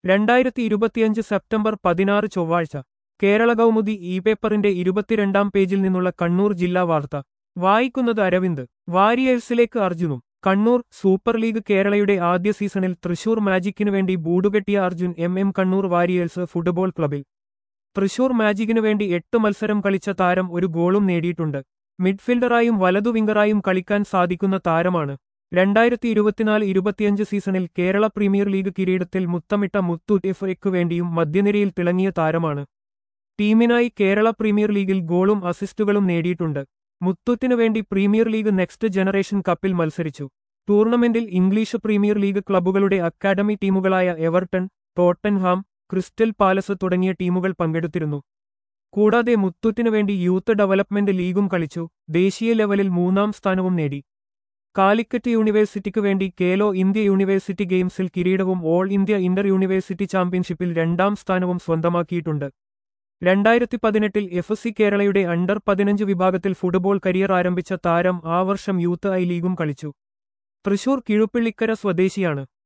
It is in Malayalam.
രണ്ടായിരത്തി ഇരുപത്തിയഞ്ച് സെപ്റ്റംബർ പതിനാറ് ചൊവ്വാഴ്ച കേരള കൗമുദി ഇ പേപ്പറിന്റെ ഇരുപത്തിരണ്ടാം പേജിൽ നിന്നുള്ള കണ്ണൂർ ജില്ലാ വാർത്ത വായിക്കുന്നത് അരവിന്ദ് വാരിയേഴ്സിലേക്ക് അർജുനും കണ്ണൂർ സൂപ്പർ ലീഗ് കേരളയുടെ ആദ്യ സീസണിൽ തൃശൂർ മാജിക്കിനു വേണ്ടി ബൂടുകെട്ടിയ Arjun M M Kannur warriors football ക്ലബിൽ തൃശൂർ മാജിക്കിനു വേണ്ടി എട്ട് മത്സരം കളിച്ച താരം ഒരു ഗോളും നേടിയിട്ടുണ്ട് മിഡ്ഫീൽഡറായും വലതു വിംഗറായും കളിക്കാൻ സാധിക്കുന്ന താരമാണ് രണ്ടായിരത്തി ഇരുപത്തിനാല് ഇരുപത്തിയഞ്ച് സീസണിൽ കേരള പ്രീമിയർ ലീഗ് കിരീടത്തിൽ മുത്തമിട്ട മുത്തു എഫ് എക്കു വേണ്ടിയും മധ്യനിരയിൽ തിളങ്ങിയ താരമാണ് ടീമിനായി കേരള പ്രീമിയർ ലീഗിൽ ഗോളും അസിസ്റ്റുകളും നേടിയിട്ടുണ്ട് മുത്തുത്തിനു വേണ്ടി പ്രീമിയർ ലീഗ് നെക്സ്റ്റ് ജനറേഷൻ കപ്പിൽ മത്സരിച്ചു ടൂർണമെന്റിൽ ഇംഗ്ലീഷ് പ്രീമിയർ ലീഗ് ക്ലബ്ബുകളുടെ അക്കാഡമി ടീമുകളായ എവർട്ടൺ ടോട്ടൻഹാം ക്രിസ്റ്റൽ പാലസ് തുടങ്ങിയ ടീമുകൾ പങ്കെടുത്തിരുന്നു കൂടാതെ മുത്തുത്തിനു വേണ്ടി യൂത്ത് ഡെവലപ്മെന്റ് ലീഗും കളിച്ചു ദേശീയ ലെവലിൽ മൂന്നാം സ്ഥാനവും നേടി കാലിക്കറ്റ് യൂണിവേഴ്സിറ്റിക്കു വേണ്ടി കേലോ ഇന്ത്യ യൂണിവേഴ്സിറ്റി ഗെയിംസിൽ കിരീടവും ഓൾ ഇന്ത്യ ഇന്റർ യൂണിവേഴ്സിറ്റി ചാമ്പ്യൻഷിപ്പിൽ രണ്ടാം സ്ഥാനവും സ്വന്തമാക്കിയിട്ടുണ്ട് രണ്ടായിരത്തി പതിനെട്ടിൽ എഫ് സി കേരളയുടെ അണ്ടർ പതിനഞ്ച് വിഭാഗത്തിൽ ഫുട്ബോൾ കരിയർ ആരംഭിച്ച താരം ആ വർഷം യൂത്ത് ഐ ലീഗും കളിച്ചു തൃശൂർ കിഴുപ്പിള്ളിക്കര സ്വദേശിയാണ്